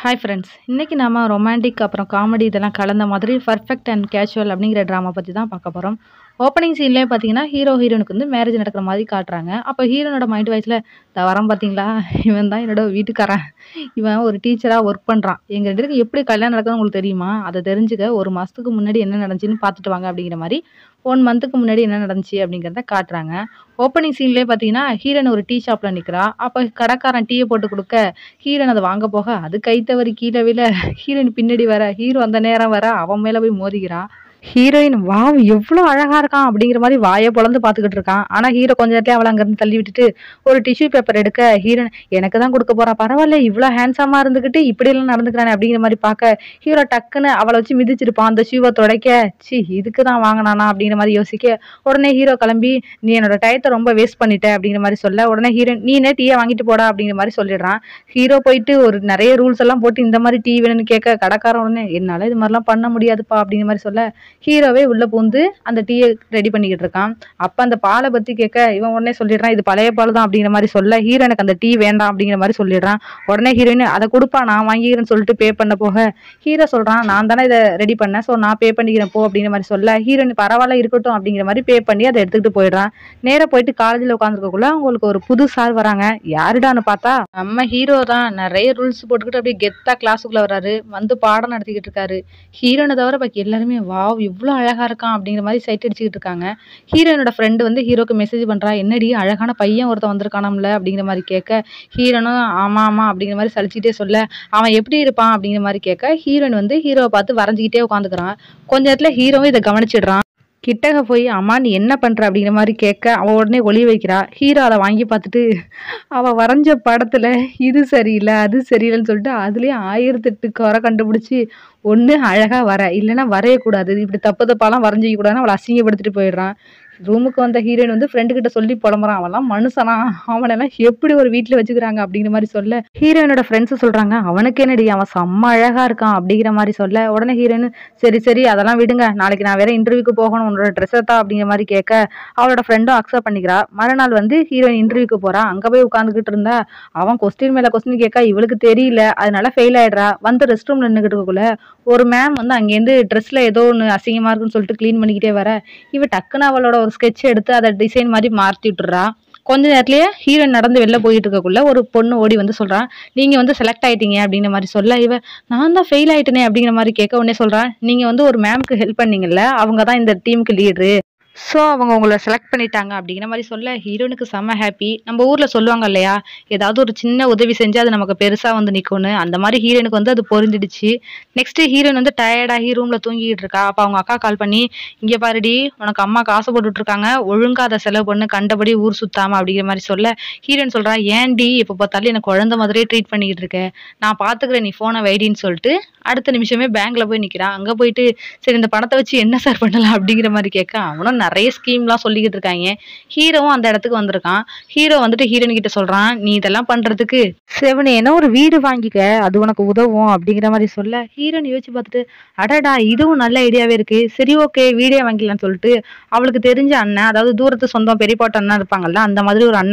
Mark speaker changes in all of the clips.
Speaker 1: hi friends இன்றைக்கி நாம romantic அப்புறம் காமெடி இதெல்லாம் கலந்த மாதிரி பர்ஃபெக்ட் அண்ட் கேஷுவல் அப்படிங்கிற ட்ராமா பற்றி தான் பார்க்க போகிறோம் ஓப்பனிங் சீன்லேயே பார்த்தீங்கன்னா ஹீரோ ஹீரோனுக்கு வந்து மேரேஜ் நடக்கிற மாதிரி காட்டுறாங்க அப்போ ஹீரோனோட மைண்ட் வாய்ஸில் இந்த வரம் பார்த்தீங்களா இவன் தான் என்னோட வீட்டுக்காரன் இவன் ஒரு டீச்சராக ஒர்க் பண்ணுறான் எங்கள் ரெண்டு பேருக்கு எப்படி கல்யாணம் நடக்குதுன்னு உங்களுக்கு தெரியுமா அதை தெரிஞ்சுக்க ஒரு மாதத்துக்கு முன்னாடி என்ன நடந்துச்சுன்னு பார்த்துட்டு வாங்க அப்படிங்கிற மாதிரி ஒன் மந்த்துக்கு முன்னாடி என்ன நடந்துச்சு அப்படிங்கிறத காட்டுறாங்க ஓப்பனிங் சீன்லேயே பார்த்தீங்கன்னா ஹீரோன் ஒரு டீ ஷாப்பில் நிற்கிறா அப்போ கடைக்காரன் டீயை போட்டு கொடுக்க ஹீரோன் அதை வாங்க போக அது கைத்தவறி கீழே விழ ஹீரோயின் பின்னாடி வர ஹீரோ அந்த நேரம் வர அவன் மேலே போய் மோதிக்கிறா ஹீரோயின் வாவ் எவ்வளோ அழகா இருக்கான் அப்படிங்கிற மாதிரி வாயை பொழந்து பார்த்துக்கிட்டு இருக்கான் ஆனால் ஹீரோ கொஞ்ச நேரத்துல அவளை அங்கேருந்து தள்ளி விட்டுட்டு ஒரு டிஷ்யூ பேப்பர் எடுக்க ஹீரோயின் எனக்கு தான் கொடுக்க போறா பரவாயில்ல இவ்வளோ ஹேண்ட்ஸமாக இருந்துக்கிட்டு இப்படியெல்லாம் நடந்துக்கிறானே அப்படிங்கிற மாதிரி பார்க்க ஹீரோ டக்குன்னு அவளை வச்சு மிதிச்சிருப்பான் அந்த ஷூவை துடைக்க சி இதுக்கு தான் வாங்கினானா அப்படிங்கிற மாதிரி யோசிக்க உடனே ஹீரோ கிளம்பி நீ என்னோட டயத்தை ரொம்ப வேஸ்ட் பண்ணிட்ட அப்படிங்கிற மாதிரி சொல்ல உடனே ஹீரோயின் நீனே டீயை வாங்கிட்டு போடா அப்படிங்கிற மாதிரி சொல்லிடுறான் ஹீரோ போயிட்டு ஒரு நிறைய ரூல்ஸ் எல்லாம் போட்டு இந்த மாதிரி டீ வேணும்னு கேட்க கடைக்காரன் உடனே என்னால் இது மாதிரிலாம் பண்ண முடியாதுப்பா அப்படிங்கிற மாதிரி சொல்ல ஹீரோவே உள்ள பூந்து அந்த டீயை ரெடி பண்ணிக்கிட்டு இருக்கான் அப்ப அந்த பாலை பத்தி கேட்க இவன் உடனே சொல்லிடுறான் இது பழைய பால் தான் அப்படிங்கிற மாதிரி சொல்ல ஹீரோ எனக்கு அந்த டீ வேண்டாம் அப்படிங்கிற மாதிரி சொல்லிடுறான் உடனே ஹீரோயின் அதை கொடுப்பா நான் வாங்கிக்கிறேன்னு சொல்லிட்டு பே பண்ண போக ஹீரோ சொல்றான் நான் தானே இதை ரெடி பண்ணேன் ஸோ நான் பே பண்ணிக்கிறேன் போ அப்படிங்கிற மாதிரி சொல்ல ஹீரோயின் பரவாயில்ல இருக்கட்டும் அப்படிங்கிற மாதிரி பே பண்ணி அதை எடுத்துக்கிட்டு போயிடுறான் நேரா போயிட்டு காலேஜில் உட்காந்துருக்கக்குள்ள அவங்களுக்கு ஒரு புது சார் வராங்க யாருடான்னு பார்த்தா நம்ம ஹீரோ தான் நிறைய ரூல்ஸ் போட்டுக்கிட்டு அப்படியே கெத்தா கிளாஸுக்குள்ள வராரு வந்து பாடம் நடத்திக்கிட்டு இருக்காரு ஹீரோனை தவிர பாக்கி எல்லாருமே வாவ் இவ்வளோ அழகா இருக்கான் அப்படிங்கிற மாதிரி சைட் அடிச்சுக்கிட்டு இருக்காங்க ஹீரோனோட ஃப்ரெண்டு வந்து ஹீரோக்கு மெசேஜ் பண்றா என்னடி அழகான பையன் ஒருத்தன் வந்திருக்கானாம்ல அப்படிங்கிற மாதிரி கேட்க ஹீரோனும் ஆமா ஆமா அப்படிங்கிற மாதிரி சலிச்சுக்கிட்டே சொல்ல அவன் எப்படி இருப்பான் அப்படிங்கிற மாதிரி கேட்க ஹீரோயின் வந்து ஹீரோவை பார்த்து வரைஞ்சிக்கிட்டே உட்காந்துக்கிறான் கொஞ்ச நேரத்துல ஹீரோவும் இதை கவனிச்சிடுறான் கிட்டக போய் அம்மா நீ என்ன பண்ற அப்படிங்கிற மாதிரி கேட்க அவ உடனே ஒளி வைக்கிறா ஹீரோ அதை வாங்கி பார்த்துட்டு அவ வரைஞ்ச படத்துல இது சரியில்லை அது சரியில்லைன்னு சொல்லிட்டு அதுலயே ஆயிரத்தெட்டு குறை கண்டுபிடிச்சி ஒண்ணு அழகா வர இல்லைன்னா வரையக்கூடாது இப்படி தப்பு தப்பாலாம் வரைஞ்சிக்க கூடாதுன்னு அவளை அசிங்கப்படுத்திட்டு போயிடுறான் ரூமுக்கு வந்த ஹீரோயின் வந்து ஃப்ரெண்டு கிட்ட சொல்லி புலம்புறான் அவன்லாம் மனுஷனா அவனெல்லாம் எப்படி ஒரு வீட்டுல வச்சுக்கிறாங்க அப்படிங்கிற மாதிரி சொல்ல ஹீரோயினோட ஃப்ரெண்ட்ஸ் சொல்றாங்க அவனுக்கு என்னடி அவன் செம்ம அழகா இருக்கான் அப்படிங்கிற மாதிரி சொல்ல உடனே ஹீரோயின் சரி சரி அதெல்லாம் விடுங்க நாளைக்கு நான் வேற இன்டர்வியூக்கு போகணும் உன்னோட ட்ரெஸ்ஸை தான் அப்படிங்கிற மாதிரி கேட்க அவளோட ஃப்ரெண்டும் அக்செப்ட் பண்ணிக்கிறா மறுநாள் வந்து ஹீரோயின் இன்டர்வியூக்கு போறா அங்க போய் உட்காந்துக்கிட்டு இருந்தா அவன் கொஸ்டின் மேல கொஸ்டின் கேட்க இவளுக்கு தெரியல அதனால ஃபெயில் ஆயிடுறா வந்து ரெஸ்ட் ரூம்ல நின்றுக்கிட்டு இருக்கக்குள்ள ஒரு மேம் வந்து அங்கேருந்து ட்ரெஸ்ல ஏதோ ஒன்று அசிங்கமா இருக்குன்னு சொல்லிட்டு க்ளீன் பண்ணிக்கிட்டே வர இவ டக்குன்னு அவளோட ஒரு ஸ்கெட்ச் எடுத்து அதை டிசைன் மாதிரி மாற்றி விட்டுறா கொஞ்ச நேரத்திலேயே ஹீரோயின் நடந்து வெளில போயிட்டு இருக்கக்குள்ள ஒரு பொண்ணு ஓடி வந்து சொல்றான் நீங்க வந்து செலக்ட் ஆயிட்டீங்க அப்படிங்கிற மாதிரி சொல்ல இவ நான் தான் ஃபெயில் ஆயிட்டேனே அப்படிங்கிற மாதிரி கேட்க உடனே சொல்றான் நீங்க வந்து ஒரு மேம்க்கு ஹெல்ப் பண்ணீங்கல்ல அவங்க தான் இந்த டீமுக்கு லீடரு ஸோ அவங்க உங்களை செலக்ட் பண்ணிட்டாங்க அப்படிங்கிற மாதிரி சொல்ல ஹீரோனுக்கு செம்ம ஹாப்பி நம்ம ஊரில் சொல்லுவாங்க இல்லையா ஏதாவது ஒரு சின்ன உதவி செஞ்சு அது நமக்கு பெருசாக வந்து நிற்கும்னு அந்த மாதிரி ஹீரோனுக்கு வந்து அது பொருந்திடுச்சு நெக்ஸ்ட் ஹீரோயின் வந்து டயர்டாகி ரூமில் தூங்கிட்டு இருக்கா அப்போ அவங்க அக்கா கால் பண்ணி இங்கே பாருடி உனக்கு அம்மா காசு போட்டுட்டு இருக்காங்க ஒழுங்கா அதை செலவு பண்ணு கண்டபடி ஊர் சுத்தாம அப்படிங்கிற மாதிரி சொல்ல ஹீரோயின் சொல்றா ஏன்டி இப்போ பார்த்தாலும் எனக்கு குழந்தை மாதிரியே ட்ரீட் பண்ணிக்கிட்டு இருக்க நான் பார்த்துக்கிறேன் நீ ஃபோனை வைடின்னு சொல்லிட்டு அடுத்த நிமிஷமே பேங்க்ல போய் நிற்கிறான் அங்கே போயிட்டு சரி இந்த பணத்தை வச்சு என்ன சார் பண்ணலாம் அப்படிங்கிற மாதிரி கேட்க அவனும் நிறைய ஸ்கீம்லாம் சொல்லிக்கிட்டு இருக்காங்க ஹீரோவும் அந்த இடத்துக்கு வந்திருக்கான் ஹீரோ வந்துட்டு ஹீரோயின் கிட்ட சொல்றான் நீ இதெல்லாம் பண்றதுக்கு செவனேனா ஒரு வீடு வாங்கிக்க அது உனக்கு உதவும் அப்படிங்கிற மாதிரி சொல்ல ஹீரோயின் யோசிச்சு பார்த்துட்டு அடடா இதுவும் நல்ல ஐடியாவே இருக்கு சரி ஓகே வீடே வாங்கிக்கலாம்னு சொல்லிட்டு அவளுக்கு தெரிஞ்ச அண்ணன் அதாவது தூரத்து சொந்தம் பெரியப்பாட்டு அண்ணன் இருப்பாங்கல்ல அந்த மாதிரி ஒரு அண்ணன்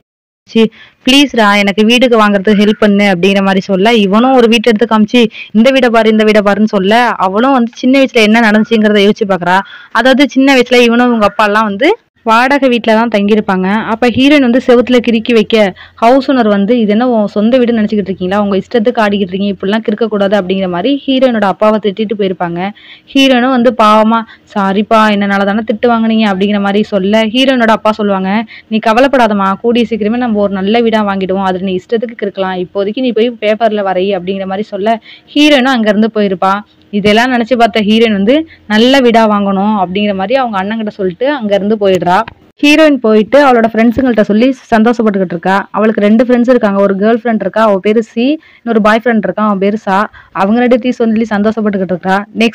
Speaker 1: ப்ளீஸ்டா எனக்கு வீடுக்கு வாங்குறதுக்கு ஹெல்ப் பண்ணு அப்படிங்கிற மாதிரி சொல்ல இவனும் ஒரு வீட்டை எடுத்து காமிச்சு இந்த வீடை பாரு இந்த வீடை பாருன்னு சொல்ல அவளும் வந்து சின்ன வயசுல என்ன நடந்துச்சுங்கிறத யோசிச்சு பாக்குறா அதாவது சின்ன வயசுல இவனும் இவங்க அப்பா எல்லாம் வந்து வாடகை வீட்டில் தான் தங்கியிருப்பாங்க அப்போ ஹீரோயின் வந்து செவுத்துல கிறுக்கி வைக்க ஹவுஸ் ஓனர் வந்து இது என்ன உன் சொந்த வீடு நினச்சிக்கிட்டு இருக்கீங்களா உங்கள் இஷ்டத்துக்கு ஆடிக்கிட்டு இருக்கீங்க இப்படிலாம் இருக்கக்கூடாது அப்படிங்கிற மாதிரி ஹீரோயினோட அப்பாவை திட்டிட்டு போயிருப்பாங்க ஹீரோயினும் வந்து பாவமா சாரிப்பா என்னனால தானே திட்டு வாங்குனீங்க அப்படிங்கிற மாதிரி சொல்ல ஹீரோயினோட அப்பா சொல்லுவாங்க நீ கவலைப்படாதம்மா கூடிய சீக்கிரமே நம்ம ஒரு நல்ல வீடாக வாங்கிடுவோம் அதில் நீ இஷ்டத்துக்கு இருக்கலாம் இப்போதைக்கு நீ போய் பேப்பரில் வரை அப்படிங்கிற மாதிரி சொல்ல ஹீரோயினும் அங்கேருந்து போயிருப்பா இதெல்லாம் நினச்சி பார்த்த ஹீரோயின் வந்து நல்ல வீடா வாங்கணும் அப்படிங்கிற மாதிரி அவங்க அண்ணங்கிட்ட சொல்லிட்டு அங்கேருந்து போயிடுறா ஹீரோயின் போயிட்டு அவளோட ஃப்ரெண்ட்ஸுங்கள்ட்ட சொல்லி சந்தோஷப்பட்டுக்கிட்டு இருக்கா அவளுக்கு ரெண்டு ஃப்ரெண்ட்ஸ் இருக்காங்க ஒரு கேர்ள் ஃப்ரெண்ட் இருக்கா அவள் பேரு சி இன்னொரு பாய் ஃப்ரெண்ட் இருக்கான் அவன் பேரு சா அவங்க ரெண்டு சொல்லி சந்தோஷப்பட்டுக்கிட்டு இருக்கா நெக்ஸ்ட்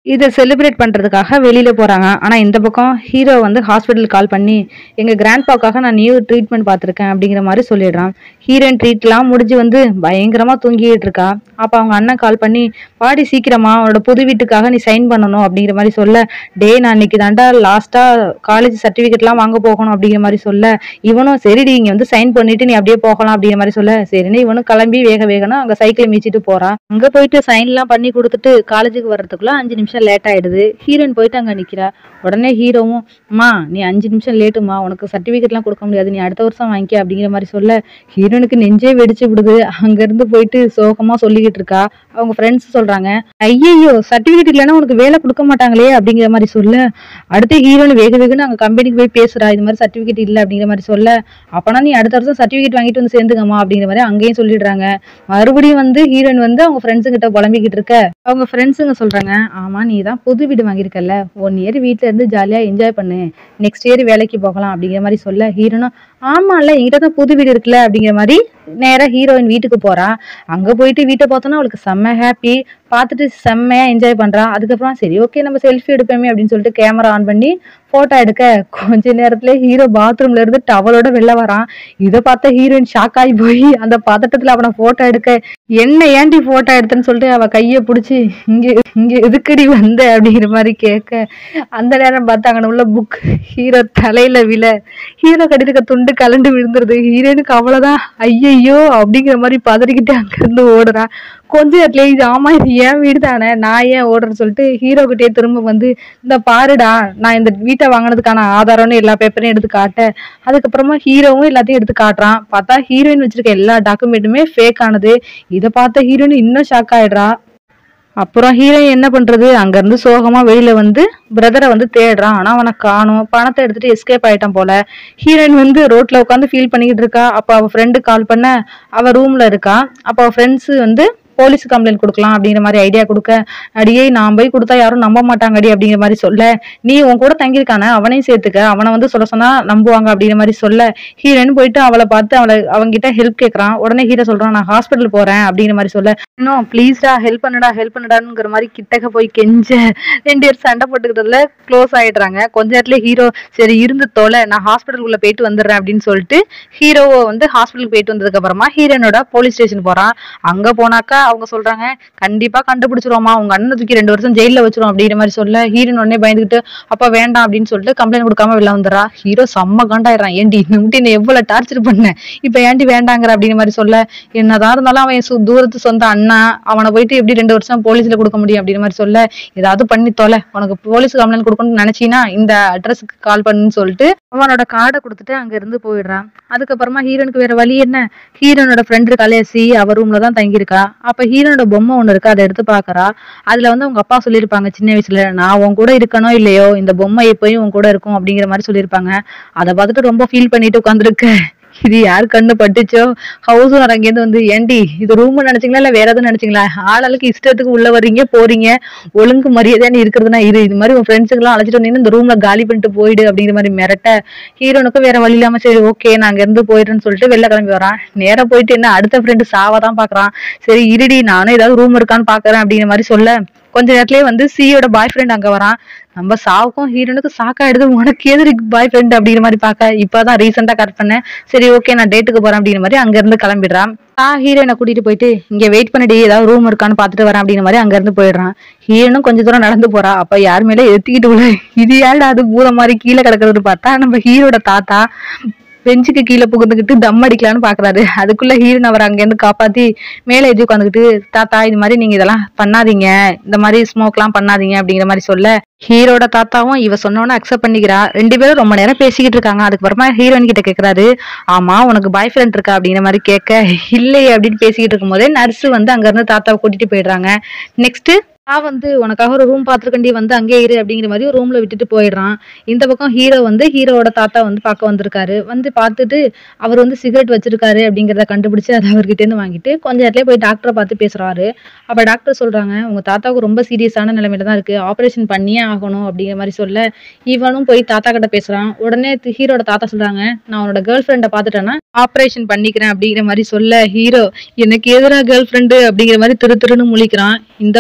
Speaker 1: இதை செலிப்ரேட் பண்ணுறதுக்காக வெளியில் போகிறாங்க ஆனால் இந்த பக்கம் ஹீரோ வந்து ஹாஸ்பிட்டல் கால் பண்ணி எங்கள் கிராண்ட்பாக்காக நான் நியூ ட்ரீட்மெண்ட் பார்த்துருக்கேன் அப்படிங்கிற மாதிரி சொல்லிடுறான் ஹீரோயின் ட்ரீட்லாம் முடிஞ்சு வந்து பயங்கரமாக தூங்கிட்டு இருக்கா அப்போ அவங்க அண்ணன் கால் பண்ணி பாடி சீக்கிரமா அவனோட புது வீட்டுக்காக நீ சைன் பண்ணணும் அப்படிங்கிற மாதிரி சொல்ல டே நான் இன்னைக்கு தாண்டா லாஸ்ட்டாக காலேஜ் சர்டிஃபிகேட்லாம் வாங்க போகணும் அப்படிங்கிற மாதிரி சொல்ல இவனும் சரிடி இங்கே வந்து சைன் பண்ணிட்டு நீ அப்படியே போகலாம் அப்படிங்கிற மாதிரி சொல்ல சரின்னு இவனும் கிளம்பி வேக வேகனா அங்கே சைக்கிளை மீச்சிட்டு போறான் அங்கே போயிட்டு சைன்லாம் பண்ணி கொடுத்துட்டு காலேஜுக்கு வர்றதுக்குள்ள அஞ்சு நிமிஷம் லேட் ஆயிடுது ஹீரோயின் போயிட்டு அங்கே நிற்கிறா உடனே ஹீரோவும் அம்மா நீ அஞ்சு நிமிஷம் லேட்டுமா உனக்கு சர்டிஃபிகேட்லாம் கொடுக்க முடியாது நீ அடுத்த வருஷம் வாங்கிக்க அப்படிங்கிற மாதிரி சொல்ல ஹீரோனுக்கு நெஞ்சே வெடிச்சு விடுது அங்கேருந்து போயிட்டு சோகமாக சொல்லிக்கிட்டு இருக்கா அவங்க ஃப்ரெண்ட்ஸ் சொல்கிறாங்க ஐயையோ சர்டிஃபிகேட் இல்லைன்னா உனக்கு வேலை கொடுக்க மாட்டாங்களே அப்படிங்கிற மாதிரி சொல்ல அடுத்து ஹீரோயின் வேக வேகன்னு அங்கே கம்பெனிக்கு போய் பேசுறா இது மாதிரி சர்டிஃபிகேட் இல்லை அப்படிங்கிற மாதிரி சொல்ல அப்போனா நீ அடுத்த வருஷம் சர்டிஃபிகேட் வாங்கிட்டு வந்து சேர்ந்துக்கம்மா அப்படிங்கிற மாதிரி அங்கேயும் சொல்லிடுறாங்க மறுபடியும் வந்து ஹீரோயின் வந்து அவங்க ஃப்ரெண்ட்ஸு கிட்ட புலம்பிக்கிட்டு இருக்க அவங்க ஃப்ரெண்ட்ஸுங்க சொல்றாங்க ஆமா நீ தான் புது வீடு வாங்கியிருக்கல ஒன் இயர் வீட்ல இருந்து ஜாலியா என்ஜாய் பண்ணு நெக்ஸ்ட் இயர் வேலைக்கு போகலாம் அப்படிங்கிற மாதிரி சொல்ல ஹீரோனும் ஆமால என்கிட்ட தான் புது வீடு இருக்குல்ல அப்படிங்கிற மாதிரி நேரா ஹீரோயின் வீட்டுக்கு போறா அங்க போயிட்டு வீட்டை பார்த்தோன்னா அவளுக்கு செம்ம ஹாப்பி பார்த்துட்டு செம்மையா என்ஜாய் பண்றா அதுக்கப்புறம் சரி ஓகே நம்ம செல்ஃபி எடுப்போமே அப்படின்னு சொல்லிட்டு கேமரா ஆன் பண்ணி போட்டோ எடுக்க கொஞ்ச நேரத்துல ஹீரோ பாத்ரூம்ல இருந்து டவலோட வெளில வரான் இதை பார்த்த ஹீரோயின் ஷாக் ஆகி போய் அந்த பதட்டத்துல அவனை போட்டோ எடுக்க என்ன ஏன்டி போட்டோ எடுத்தேன்னு சொல்லிட்டு அவ கையை பிடிச்சி இங்க இங்க எதுக்கடி வந்த அப்படிங்கிற மாதிரி கேட்க அந்த நேரம் பார்த்து அங்கே உள்ள புக் ஹீரோ தலையில விழ ஹீரோ கட்டிருக்க துண்டு கலண்டு விழுந்துருது ஹீரோனுக்கு அவ்வளவுதான் ஐயையோ அப்படிங்கிற மாதிரி பதறிக்கிட்டு அங்கிருந்து ஓடுறா கொஞ்ச நேரத்துல இது ஆமா இது ஏன் வீடு தானே நான் ஏன் ஓடுறேன்னு சொல்லிட்டு ஹீரோ கிட்டே திரும்ப வந்து இந்த பாருடா நான் இந்த வீட்டை வாங்கினதுக்கான ஆதாரம்னு எல்லா பேப்பரையும் எடுத்து காட்ட அதுக்கப்புறமா ஹீரோவும் எல்லாத்தையும் எடுத்து காட்டுறான் பார்த்தா ஹீரோயின் வச்சிருக்க எல்லா டாக்குமெண்ட்டுமே ஃபேக் ஆனது இதை பார்த்த ஹீரோயின் இன்னும் ஷாக் ஆயிடுறா அப்புறம் ஹீரோயின் என்ன பண்றது அங்க இருந்து சோகமா வெளியில வந்து பிரதரை வந்து தேடுறான் ஆனா அவனை காணும் பணத்தை எடுத்துட்டு எஸ்கேப் ஆயிட்டான் போல ஹீரோயின் வந்து ரோட்ல உட்காந்து ஃபீல் பண்ணிக்கிட்டு இருக்கா அப்ப அவ ஃப்ரெண்டு கால் பண்ண அவ ரூம்ல இருக்கா அப்ப அவ ஃப்ரெண்ட்ஸ் வந்து போலீஸ் கம்ப்ளைண்ட் கொடுக்கலாம் அப்படிங்கிற மாதிரி ஐடியா கொடுக்க அடியே நான் போய் கொடுத்தா யாரும் நம்ப மாட்டாங்கடி அப்படிங்கிற மாதிரி சொல்ல நீ உன் கூட தங்கியிருக்கானே அவனையும் சேர்த்துக்க அவனை வந்து சொல்ல சொன்னா நம்புவாங்க அப்படிங்கிற மாதிரி சொல்ல ஹீரோயின் போயிட்டு அவளை பார்த்து அவளை அவங்கிட்ட ஹெல்ப் கேட்கறான் உடனே ஹீரோ சொல்றான் நான் ஹாஸ்பிட்டல் போறேன் அப்படிங்கிற மாதிரி சொல்ல இன்னும் ப்ளீஸ்டா ஹெல்ப் பண்ணுடா ஹெல்ப் பண்ணுடாங்கிற மாதிரி கிட்டக்க போய் கெஞ்ச ரெண்டு பேரும் சண்டை போட்டுக்கிட்டதுல க்ளோஸ் ஆயிடுறாங்க கொஞ்ச நேரத்துல ஹீரோ சரி இருந்து தொலை நான் ஹாஸ்பிட்டலுக்குள்ள போயிட்டு வந்துடுறேன் அப்படின்னு சொல்லிட்டு ஹீரோவை வந்து ஹாஸ்பிட்டலுக்கு போயிட்டு வந்ததுக்கு அப்புறமா ஹீரோனோட போலீஸ் ஸ்டேஷன் போறான் அங்க போனாக்கா அவங்க சொல்றாங்க கண்டிப்பா கண்டுபிடிச்சிருவோமா உங்க அண்ணனை தூக்கி ரெண்டு வருஷம் ஜெயில வச்சிரும் அப்படிங்கிற மாதிரி சொல்ல ஹீரோன் உடனே பயந்துகிட்டு அப்ப வேண்டாம் அப்படின்னு சொல்லிட்டு கம்ப்ளைண்ட் கொடுக்காம வெளில வந்துடுறா ஹீரோ செம்ம காண்டாயிடுறான் ஏன்டி நிமிட்டு என்ன எவ்வளவு டார்ச்சர் பண்ண இப்ப ஏன்டி வேண்டாங்கிற அப்படிங்கிற மாதிரி சொல்ல என்னதான் இருந்தாலும் அவன் சு- தூரத்து சொந்த அண்ணா அவனை போயிட்டு எப்படி ரெண்டு வருஷம் போலீஸ்ல கொடுக்க முடியும் அப்படிங்கிற மாதிரி சொல்ல ஏதாவது பண்ணி தொலை உனக்கு போலீஸ் கம்ப்ளைண்ட் கொடுக்கணும்னு நினைச்சீனா இந்த அட்ரஸுக்கு கால் பண்ணுன்னு சொல்லிட்டு அவனோட கார்டை கொடுத்துட்டு அங்க இருந்து போயிடுறான் அதுக்கப்புறமா ஹீரோனுக்கு வேற வழி என்ன ஹீரோனோட ஃப்ரெண்டு கலேசி அவ ரூம்ல தான் தங்கியிருக்கா அப்ப ஹீரோனோட பொம்மை ஒண்ணு இருக்கு அதை எடுத்து பாக்குறா அதுல வந்து அவங்க அப்பா சொல்லியிருப்பாங்க சின்ன வயசுல நான் உன் கூட இருக்கனோ இல்லையோ இந்த பொம்மை எப்பயும் உன் கூட இருக்கும் அப்படிங்கிற மாதிரி சொல்லியிருப்பாங்க அதை பார்த்துட்டு ரொம்ப ஃபீல் பண்ணிட்டு உட்காந்துருக்க இது யார் கண்ணு பட்டுச்சோ ஹவுஸ் ஓனர் அங்கேருந்து வந்து ஏண்டி இது ரூம் நினைச்சீங்களா இல்ல வேற எதுவும் நினைச்சீங்களா ஆளாளுக்கு இஷ்டத்துக்கு உள்ள வர்றீங்க போறீங்க ஒழுங்கு மரியாதையான இருக்கிறதுனா இரு இது மாதிரி உன் ஃப்ரெண்ட்ஸுக்கு எல்லாம் அழைச்சிட்டு வந்தீங்கன்னா இந்த ரூம்ல காலி பண்ணிட்டு போயிடு அப்படிங்கிற மாதிரி மிரட்ட ஹீரோனுக்கும் வேற வழி இல்லாம சரி ஓகே நான் அங்க இருந்து போயிடுறேன்னு சொல்லிட்டு வெளில கிளம்பி வரான் நேரா போயிட்டு என்ன அடுத்த ஃப்ரெண்டு சாவா தான் பாக்குறான் சரி இருடி நானும் ஏதாவது ரூம் இருக்கான்னு பாக்குறேன் அப்படிங்கிற மாதிரி சொல்ல கொஞ்ச நேரத்திலேயே வந்து சியோட பாய் ஃப்ரெண்ட் அங்க வரான் நம்ம சாவுக்கும் ஹீரோனுக்கும் சாக்காயிடுது உனக்கு எதிரி பாய் ஃப்ரெண்ட் அப்படிங்கிற மாதிரி பார்க்க இப்பதான் ரீசெண்டா கட் பண்ணேன் சரி ஓகே நான் டேட்டுக்கு போறேன் அப்படிங்கிற மாதிரி அங்க இருந்து கிளம்பிடுறான் நான் ஹீரோயினை கூட்டிட்டு போயிட்டு இங்க வெயிட் பண்ணடி ஏதாவது ரூம் இருக்கான்னு பாத்துட்டு வரேன் அப்படிங்கிற மாதிரி அங்க இருந்து போயிடுறான் ஹீரோனும் கொஞ்ச தூரம் நடந்து போறா அப்ப யார் மேல எத்திக்கிட்டு உள்ள இது ஏன்டா அது பூதம் மாதிரி கீழே கிடக்குறது பார்த்தா நம்ம ஹீரோட தாத்தா பெஞ்சுக்கு கீழே புகுந்துக்கிட்டு தம் அடிக்கலான்னு பாக்குறாரு அதுக்குள்ள ஹீரோன் அவர் அங்கேருந்து காப்பாத்தி மேலே எது உட்காந்துக்கிட்டு தாத்தா இது மாதிரி நீங்க இதெல்லாம் பண்ணாதீங்க இந்த மாதிரி ஸ்மோக்லாம் பண்ணாதீங்க அப்படிங்கிற மாதிரி சொல்ல ஹீரோட தாத்தாவும் இவ சொன்னோன்னு அக்செப்ட் பண்ணிக்கிறா ரெண்டு பேரும் ரொம்ப நேரம் பேசிக்கிட்டு இருக்காங்க அதுக்கப்புறமா ஹீரோயின் கிட்ட கேக்குறாரு ஆமா உனக்கு பாய் ஃப்ரெண்ட் இருக்கா அப்படிங்கிற மாதிரி கேட்க இல்லையே அப்படின்னு பேசிக்கிட்டு இருக்கும்போதே நர்ஸ் வந்து அங்க இருந்து தாத்தாவை கூட்டிட்டு போயிடுறாங்க நெக்ஸ்ட் நான் வந்து உனக்காக ஒரு ரூம் பார்த்துருக்கண்டி வந்து அங்கே இரு அப்படிங்கிற மாதிரி ஒரு ரூம்ல விட்டுட்டு போயிடுறான் இந்த பக்கம் ஹீரோ வந்து ஹீரோவோட தாத்தா வந்து பார்க்க வந்திருக்காரு வந்து பார்த்துட்டு அவர் வந்து சிகரெட் வச்சிருக்காரு அப்படிங்கிறத கண்டுபிடிச்சு அதை அவர்கிட்ட இருந்து வாங்கிட்டு கொஞ்ச நேரத்துல போய் டாக்டரை பார்த்து பேசுறாரு அப்ப டாக்டர் சொல்றாங்க உங்க தாத்தாவுக்கு ரொம்ப சீரியஸான நிலைமையில தான் இருக்கு ஆபரேஷன் பண்ணியே ஆகணும் அப்படிங்கிற மாதிரி சொல்ல இவனும் போய் தாத்தா கிட்ட பேசுறான் உடனே தி- ஹீரோட தாத்தா சொல்றாங்க நான் உன்னோட கேர்ள் ஃப்ரெண்டை பார்த்துட்டேன்னா ஆபரேஷன் பண்ணிக்கிறேன் அப்படிங்கிற மாதிரி சொல்ல ஹீரோ எனக்கு எதிரா கேர்ள் ஃப்ரெண்டு அப்படிங்கிற மாதிரி திரு திருன்னு முழிக்கிறான் இந்த பக்கம் ஹீரோனுக்கு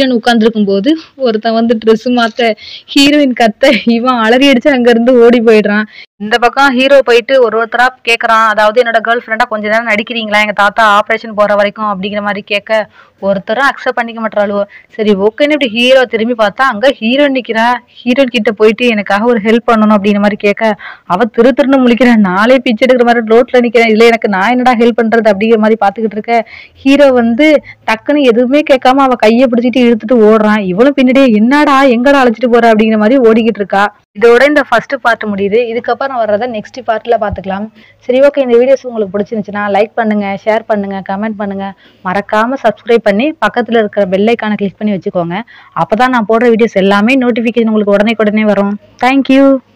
Speaker 1: ஹீரோயின் உட்காந்துருக்கும் போது ஒருத்தன் வந்து ட்ரெஸ் மாத்த ஹீரோயின் கத்த இவன் அலறி அடிச்சு அங்க இருந்து ஓடி போயிடுறான் இந்த பக்கம் ஹீரோ போயிட்டு ஒரு ஒருத்தரா கேக்குறான் அதாவது என்னோட கேர்ள் ஃப்ரெண்டா கொஞ்ச நேரம் நடிக்கிறீங்களா எங்க தாத்தா ஆபரேஷன் போற வரைக்கும் அப்படிங்கிற மாதிரி கேட்க ஒருத்தரும் அக்செப்ட் பண்ணிக்க மாட்டாளோ சரி ஓகேன்னு இப்படி ஹீரோ திரும்பி பார்த்தா அங்க ஹீரோயின் நிக்கிறா ஹீரோயின் கிட்ட போயிட்டு எனக்காக ஒரு ஹெல்ப் பண்ணணும் அப்படிங்கிற மாதிரி கேட்க அவ திரு திருன்னு முழிக்கிறேன் நாளே பிச்சை எடுக்கிற மாதிரி ரோட்ல நிக்கிறேன் இதுல எனக்கு நான் என்னடா ஹெல்ப் பண்றது அப்படிங்கிற மாதிரி பாத்துக்கிட்டு இருக்க ஹீரோ வந்து டக்குன்னு எதுவுமே கேட்காம அவ கையை பிடிச்சிட்டு இழுத்துட்டு ஓடுறான் இவளும் பின்னாடியே என்னடா எங்கடா அழைச்சிட்டு போற அப்படிங்கிற மாதிரி ஓடிக்கிட்டு இருக்கா இதோட இந்த ஃபர்ஸ்ட் பார்ட் முடியுது இதுக்கப்புறம் வர்றத நெக்ஸ்ட் பார்ட்ல பாத்துக்கலாம் சரி ஓகே இந்த வீடியோஸ் உங்களுக்கு பிடிச்சிருந்துச்சுன்னா லைக் பண்ணுங்க ஷேர் பண்ணுங்க கமெண்ட் பண்ணுங்க மறக்காம சப்ஸ்கிரைப் பண்ணி பக்கத்துல இருக்கிற பெல் ஐக்கானை கிளிக் பண்ணி வச்சுக்கோங்க அப்பதான் நான் போடுற வீடியோஸ் எல்லாமே நோட்டிபிகேஷன் உங்களுக்கு உடனே உடனே வரும் தேங்க்யூ